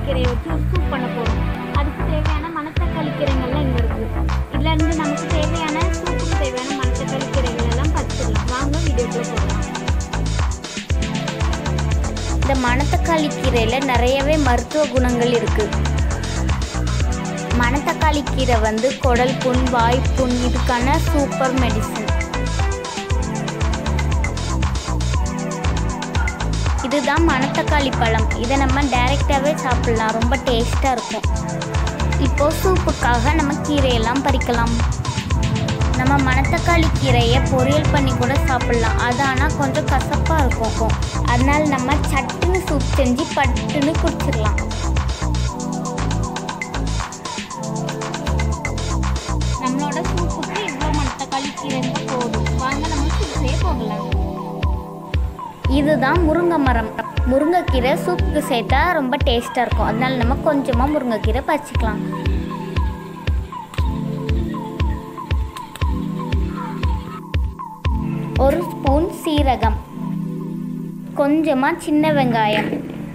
கீரையை வச்சு ஒரு சூப் பண்ண போகிறோம் அதுக்கு தேவையான மணத்தக்காளி கீரைங்கள்லாம் இங்கே இருக்குது இதுல இருந்து நமக்கு தேவையான சூப்புக்கு தேவையான மணத்தக்காளி கீரைகள் எல்லாம் பறிச்சிடலாம் வாங்க வீடியோக்குள்ள போகலாம் இந்த மணத்தக்காளி கீரையில் நிறையவே மருத்துவ குணங்கள் இருக்குது மணத்தக்காளி கீரை வந்து குடல் புண் வாய்ப்புண் இதுக்கான சூப்பர் மெடிசன் இதுதான் மணத்தக்காளி பழம் இதை நம்ம டைரெக்டாகவே சாப்பிட்லாம் ரொம்ப டேஸ்ட்டாக இருக்கும் இப்போ சூப்புக்காக நம்ம கீரையெல்லாம் பறிக்கலாம் நம்ம மணத்தக்காளி கீரையை பொரியல் பண்ணி கூட சாப்பிட்லாம் அது ஆனால் கொஞ்சம் கசப்பாக இருக்கும் அதனால நம்ம சட்டுன்னு சூப் செஞ்சு பட்டுன்னு குடிச்சிடலாம் நம்மளோட சூப்புக்கு இவ்வளோ மணத்தக்காளி கீரைங்க போதும் வாங்க நம்ம சூப் செய்ய போகலாம் இதுதான் முருங்கை மரம் முருங்கைக்கீரை சூப்புக்கு சேர்த்தா ரொம்ப டேஸ்ட்டாக இருக்கும் அதனால நம்ம கொஞ்சமாக முருங்கைக்கீரை பறிச்சிக்கலாம் ஒரு ஸ்பூன் சீரகம் கொஞ்சமாக சின்ன வெங்காயம்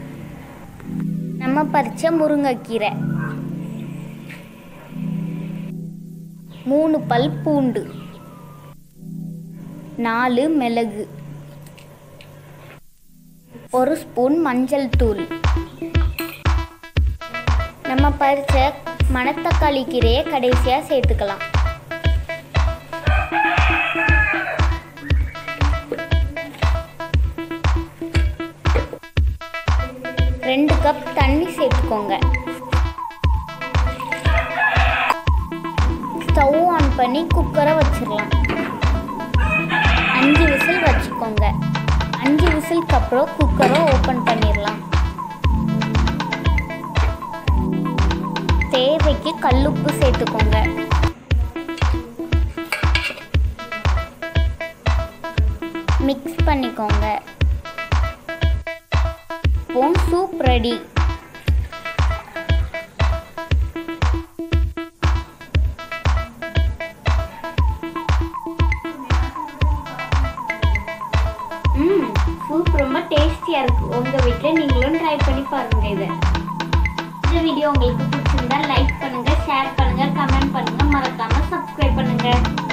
நம்ம பறிச்ச முருங்கைக்கீரை மூணு பல் பூண்டு நாலு மிளகு ஒரு ஸ்பூன் மஞ்சள் தூள் நம்ம பறிச்ச மணத்தக்காளி கீரையை கடைசியாக சேர்த்துக்கலாம் ரெண்டு கப் தண்ணி சேர்த்துக்கோங்க ஸ்டவ் ஆன் பண்ணி குக்கரை வச்சிடலாம் அஞ்சு விசில் வச்சுக்கோங்க அஞ்சு விசிலுக்கு அப்புறம் குக்கரை ஓப்பன் பண்ணிடலாம் தேவைக்கு கல்லுப்பு சேர்த்துக்கோங்க மிக்ஸ் பண்ணிக்கோங்க இப்போ சூப் ரெடி ம் சூப் ரொம்ப டேஸ்டியாக இருக்குது உங்கள் வீட்டில் நீங்களும் ட்ரை பண்ணி பாருங்க இதை இந்த வீடியோ உங்களுக்கு பிடிச்சிருந்தா லைக் பண்ணுங்கள் ஷேர் பண்ணுங்கள் கமெண்ட் பண்ணுங்கள் மறக்காமல் சப்ஸ்கிரைப் பண்ணுங்கள்